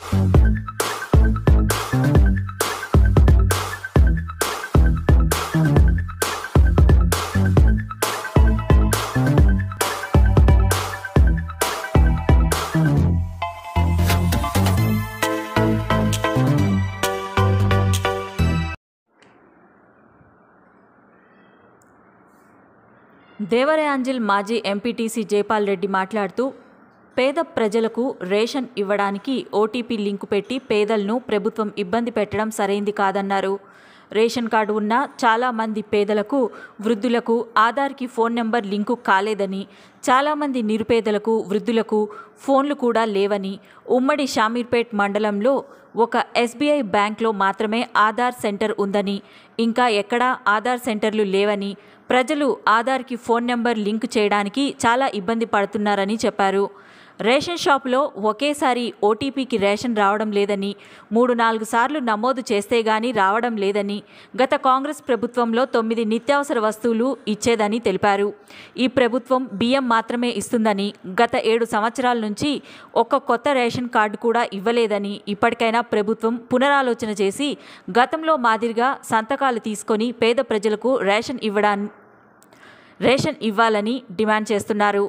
దేవరయాంజిల్ మాజీ ఎంపీటీసీ జైపాల్ రెడ్డి మాట్లాడుతూ పేద ప్రజలకు రేషన్ ఇవ్వడానికి ఓటీపీ లింకు పెట్టి పేదలను ప్రభుత్వం ఇబ్బంది పెట్టడం సరైంది కాదన్నారు రేషన్ కార్డు ఉన్న చాలామంది పేదలకు వృద్ధులకు ఆధార్కి ఫోన్ నెంబర్ లింకు కాలేదని చాలామంది నిరుపేదలకు వృద్ధులకు ఫోన్లు కూడా లేవని ఉమ్మడి షామీర్పేట్ మండలంలో ఒక ఎస్బీఐ బ్యాంక్లో మాత్రమే ఆధార్ సెంటర్ ఉందని ఇంకా ఎక్కడా ఆధార్ సెంటర్లు లేవని ప్రజలు ఆధార్కి ఫోన్ నెంబర్ లింక్ చేయడానికి చాలా ఇబ్బంది పడుతున్నారని చెప్పారు రేషన్ షాపులో ఒకేసారి ఓటీపీకి రేషన్ రావడం లేదని మూడు నాలుగు సార్లు నమోదు చేస్తే గానీ రావడం లేదని గత కాంగ్రెస్ ప్రభుత్వంలో తొమ్మిది నిత్యావసర వస్తువులు ఇచ్చేదని తెలిపారు ఈ ప్రభుత్వం బియ్యం మాత్రమే ఇస్తుందని గత ఏడు సంవత్సరాల నుంచి ఒక్క కొత్త రేషన్ కార్డు కూడా ఇవ్వలేదని ఇప్పటికైనా ప్రభుత్వం పునరాలోచన చేసి గతంలో మాదిరిగా సంతకాలు తీసుకొని పేద ప్రజలకు రేషన్ ఇవ్వడాన్ని రేషన్ ఇవ్వాలని డిమాండ్ చేస్తున్నారు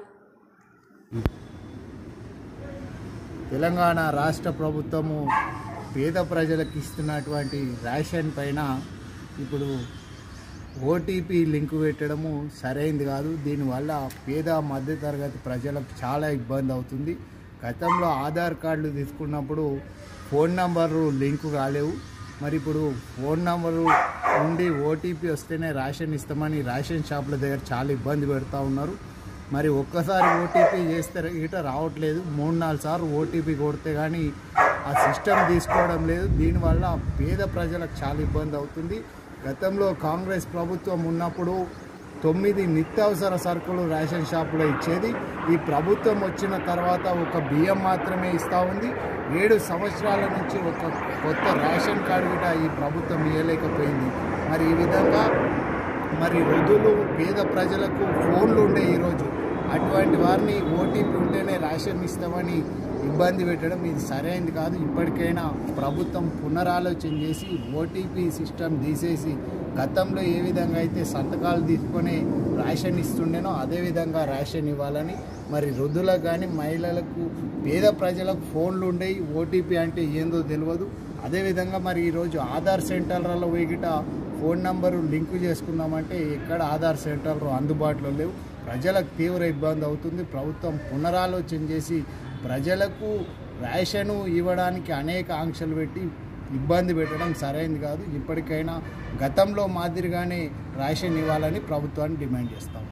తెలంగాణ రాష్ట్ర ప్రభుత్వము పేద ప్రజలకు ఇస్తున్నటువంటి రేషన్ పైన ఇప్పుడు ఓటీపీ లింక్ పెట్టడము సరైంది కాదు దీనివల్ల పేద మధ్యతరగతి ప్రజలకు చాలా ఇబ్బంది అవుతుంది గతంలో ఆధార్ కార్డులు తీసుకున్నప్పుడు ఫోన్ నంబరు లింకు కాలేవు మరి ఇప్పుడు ఫోన్ నంబరు ఉండి ఓటీపీ వస్తేనే రేషన్ ఇస్తామని రేషన్ షాపుల దగ్గర చాలా ఇబ్బంది పెడతా ఉన్నారు మరి ఒక్కసారి ఓటీపీ చేస్తే ఇట రావట్లేదు మూడు నాలుగు సార్లు ఓటీపీ కొడితే కానీ ఆ సిస్టమ్ తీసుకోవడం లేదు దీనివల్ల పేద ప్రజలకు చాలా ఇబ్బంది అవుతుంది గతంలో కాంగ్రెస్ ప్రభుత్వం ఉన్నప్పుడు తొమ్మిది నిత్యావసర సరుకులు రేషన్ షాపులో ఇచ్చేది ఈ ప్రభుత్వం వచ్చిన తర్వాత ఒక బియ్యం మాత్రమే ఇస్తూ ఉంది ఏడు సంవత్సరాల నుంచి ఒక కొత్త రేషన్ కార్డు కూడా ఈ ప్రభుత్వం ఇవ్వలేకపోయింది మరి ఈ విధంగా మరి వృద్ధులు పేద ప్రజలకు ఫోన్లు ఉండే ఈరోజు అటువంటి వారిని ఓటీపీ ఉంటేనే రేషన్ ఇస్తామని ఇబ్బంది పెట్టడం ఇది సరైనది కాదు ఇప్పటికైనా ప్రభుత్వం పునరాలోచన చేసి ఓటీపీ సిస్టమ్ తీసేసి గతంలో ఏ విధంగా అయితే సంతకాలు తీసుకొని రేషన్ ఇస్తుండేనో అదేవిధంగా రేషన్ ఇవ్వాలని మరి వృద్ధులకు కానీ మహిళలకు పేద ప్రజలకు ఫోన్లు ఉండేవి ఓటీపీ అంటే ఏందో తెలియదు అదేవిధంగా మరి ఈరోజు ఆధార్ సెంటర్లలో పోయిగిట ఫోన్ నంబరు లింకు చేసుకుందామంటే ఎక్కడ ఆధార్ సెంటర్లు అందుబాటులో లేవు ప్రజలకు తీవ్ర ఇబ్బంది అవుతుంది ప్రభుత్వం పునరాలోచన చేసి ప్రజలకు రేషను ఇవ్వడానికి అనేక ఆంక్షలు పెట్టి ఇబ్బంది పెట్టడం సరైనది కాదు ఇప్పటికైనా గతంలో మాదిరిగానే రేషన్ ఇవ్వాలని ప్రభుత్వాన్ని డిమాండ్ చేస్తాం